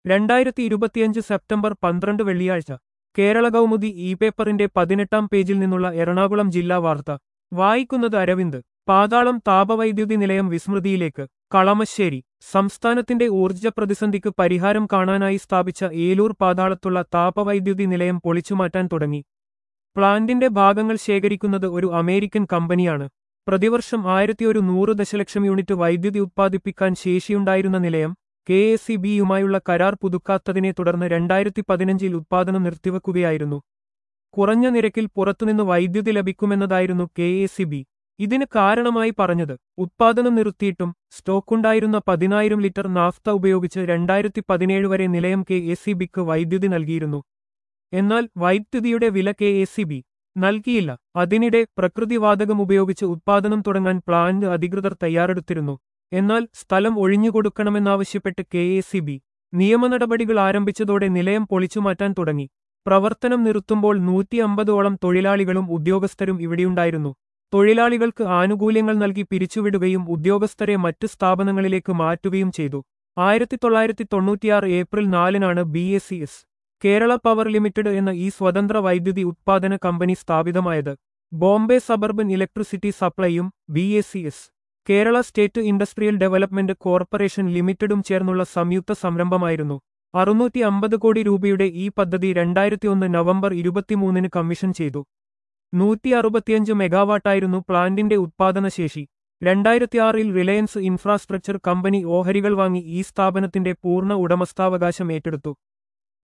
രണ്ടായിരത്തി ഇരുപത്തിയഞ്ച് സെപ്റ്റംബർ പന്ത്രണ്ട് വെള്ളിയാഴ്ച കേരള കൗമുദി ഇ പേപ്പറിന്റെ പതിനെട്ടാം പേജിൽ നിന്നുള്ള എറണാകുളം ജില്ലാ വാർത്ത വായിക്കുന്നത് അരവിന്ദ് പാതാളം താപവൈദ്യുതി നിലയം വിസ്മൃതിയിലേക്ക് കളമശ്ശേരി സംസ്ഥാനത്തിന്റെ ഊർജ്ജ പ്രതിസന്ധിക്ക് പരിഹാരം കാണാനായി സ്ഥാപിച്ച ഏലൂർ പാതാളത്തുള്ള താപവൈദ്യുതി നിലയം പൊളിച്ചുമാറ്റാൻ തുടങ്ങി പ്ലാന്റിന്റെ ഭാഗങ്ങൾ ശേഖരിക്കുന്നത് ഒരു അമേരിക്കൻ കമ്പനിയാണ് പ്രതിവർഷം ആയിരത്തി ഒരു നൂറ് ദശലക്ഷം യൂണിറ്റ് വൈദ്യുതി ഉത്പാദിപ്പിക്കാൻ ശേഷിയുണ്ടായിരുന്ന നിലയം കെ എസ് സി ബിയുമായുള്ള കരാർ പുതുക്കാത്തതിനെ തുടർന്ന് രണ്ടായിരത്തി പതിനഞ്ചിൽ ഉത്പാദനം നിർത്തിവെക്കുകയായിരുന്നു കുറഞ്ഞ നിരക്കിൽ പുറത്തുനിന്ന് വൈദ്യുതി ലഭിക്കുമെന്നതായിരുന്നു കെ എ സി ബി ഇതിന് കാരണമായി പറഞ്ഞത് ഉത്പാദനം നിർത്തിയിട്ടും സ്റ്റോക്കുണ്ടായിരുന്ന പതിനായിരം ലിറ്റർ നാഫ്ത ഉപയോഗിച്ച് രണ്ടായിരത്തി പതിനേഴ് വരെ നിലയം കെ എസ് സി ബിക്ക് വൈദ്യുതി നൽകിയിരുന്നു എന്നാൽ വൈദ്യുതിയുടെ വില കെ എസ് സി ബി നൽകിയില്ല അതിനിടെ പ്രകൃതിവാതകം ഉപയോഗിച്ച് ഉത്പാദനം തുടങ്ങാൻ പ്ലാന്റ് അധികൃതർ തയ്യാറെടുത്തിരുന്നു എന്നാൽ സ്ഥലം ഒഴിഞ്ഞുകൊടുക്കണമെന്നാവശ്യപ്പെട്ട് കെ എ സി ബി നിയമ നടപടികൾ ആരംഭിച്ചതോടെ നിലയം പൊളിച്ചുമാറ്റാൻ തുടങ്ങി പ്രവർത്തനം നിർത്തുമ്പോൾ നൂറ്റി അമ്പതോളം തൊഴിലാളികളും ഉദ്യോഗസ്ഥരും ഇവിടെയുണ്ടായിരുന്നു തൊഴിലാളികൾക്ക് ആനുകൂല്യങ്ങൾ നൽകി പിരിച്ചുവിടുകയും ഉദ്യോഗസ്ഥരെ മറ്റ് സ്ഥാപനങ്ങളിലേക്ക് മാറ്റുകയും ചെയ്തു ആയിരത്തി തൊള്ളായിരത്തി തൊണ്ണൂറ്റിയാറ് ഏപ്രിൽ നാലിനാണ് B S C S Kerala power limited എന്ന ഈ സ്വതന്ത്ര വൈദ്യുതി ഉത്പാദന കമ്പനി സ്ഥാപിതമായത് ബോംബെ സബർബൻ ഇലക്ട്രിസിറ്റി സപ്ലൈയും B S C S Kerala state industrial development corporation ലിമിറ്റഡും ചേർന്നുള്ള സംയുക്ത സംരംഭമായിരുന്നു അറുന്നൂറ്റി അമ്പത് കോടി രൂപയുടെ ഈ പദ്ധതി രണ്ടായിരത്തി ഒന്ന് നവംബർ ഇരുപത്തിമൂന്നിന് കമ്മീഷൻ ചെയ്തു നൂറ്റി അറുപത്തിയഞ്ച് മെഗാവാട്ടായിരുന്നു പ്ലാന്റിന്റെ ഉത്പാദനശേഷി രണ്ടായിരത്തിയാറിൽ റിലയൻസ് ഇൻഫ്രാസ്ട്രക്ചർ കമ്പനി ഓഹരികൾ വാങ്ങി ഈ സ്ഥാപനത്തിന്റെ പൂർണ്ണ ഉടമസ്ഥാവകാശം ഏറ്റെടുത്തു